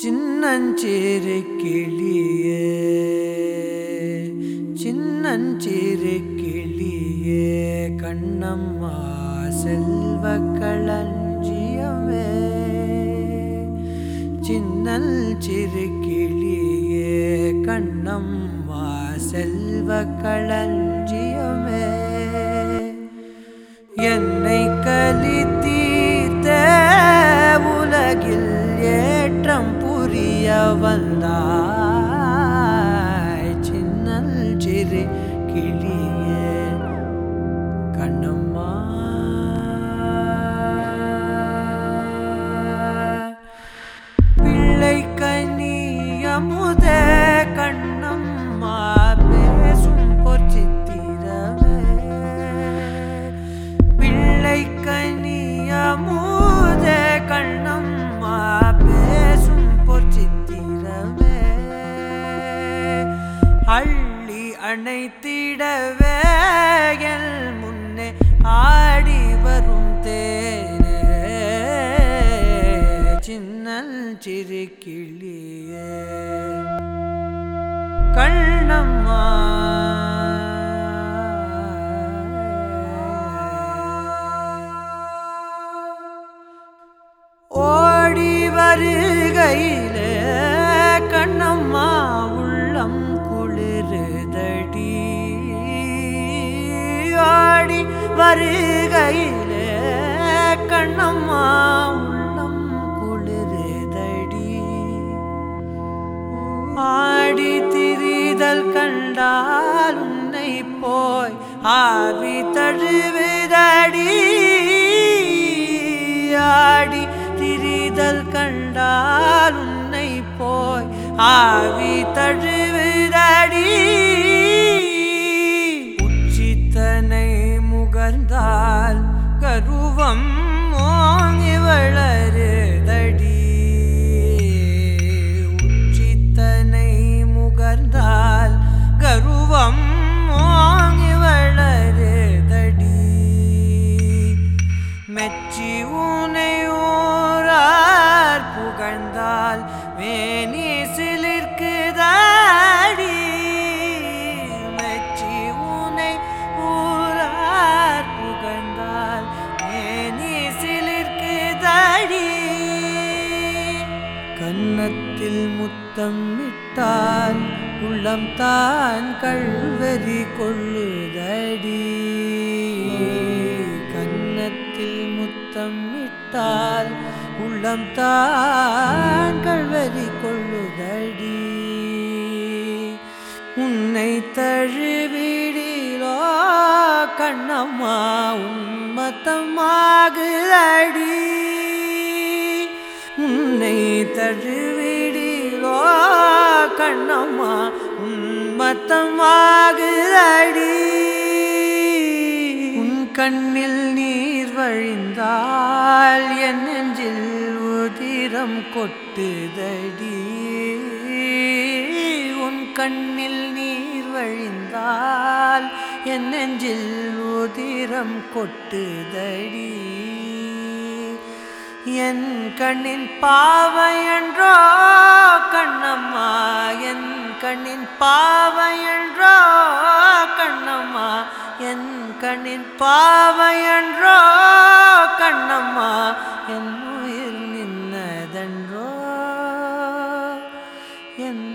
சின்னஞ்சிறு கிளியே சின்னஞ்சிறு கிளியே கண்ணம்மா செல்வ களஞ்சியமே சின்னல் சிறு கிளியே கண்ணம்மா செல்வ களஞ்சியமே என்னை கலி தீர்த்த உலகில் ஏற்றம் புரிய வந்தாய் சின்னல் சிறு கிளியே கண்ணம்மா பிள்ளை கனியமுத கண்ணம்மா பேசும் பொற்சித்திரமே பிள்ளை கனியமுத கண்ணம்மா பேசும் பொற்சித்திரமே அள்ளி அணைத்திடவே என் முன்னே ஆடி வரும் தேனே சின்னல் சிறு கிளியே கண்ணம்மா ஓடி வருகையிலே கண்ணம்மா உள்ளம் குளிருதடி ஆடி வருகையிலே கண்ணம்மா உள்ளம் குளிருதடி ஆடி திரிதல் கண்டால் உன்னை போய் ஆவி தழுவுதடி ஆடி திரிதல் கண்டால் உன்னை போய் ஆவி தழுவுதடி உச்சித்தனை முகர்ந்தால் கருவம் ஓங்கி வளருதடி உச்சித்தனை முகர்ந்தால் கருவம் ஓங்கி வளருதடி மெச்சி உனை ஊரார் புகழ்ந்தால் வேணி சிலிர்க்குதாடி மெச்சி உனை ஊரார் புகழ்ந்தால் வேணி சிலிர்க்குதாடி கன்னத்தில் முத்தம் விட்டால் உள்ளம் தான் கல்வரி கொள்ளுதடி கன்னத்தில் முத்தம் விட்டால் உள்ளம் தான் கல்வரி கொள்ளுதடி உன்னை தழுவிடிலோ கண்ணம்மா உன்மத்தமாகுதடி உன்னை தழுவிடிலோ கண்ணம்மா உன்மத்தமாகுதடி உன் கண்ணில் நீர் வழிந்தால் என் நெஞ்சில் உதிரம் கொட்டுதடி உன் கண்ணில் நீர் வழிந்தால் என் நெஞ்சில் உதிரம் கொட்டுதடி என் கண்ணின் பாவையன்றோ கண்ணம்மா என் கண்ணின் பாவையன்றோ கண்ணம்மா என் கண்ணின் பாவையன்றோ கண்ணம்மா என் உயிர் நின்னதன்றோ என்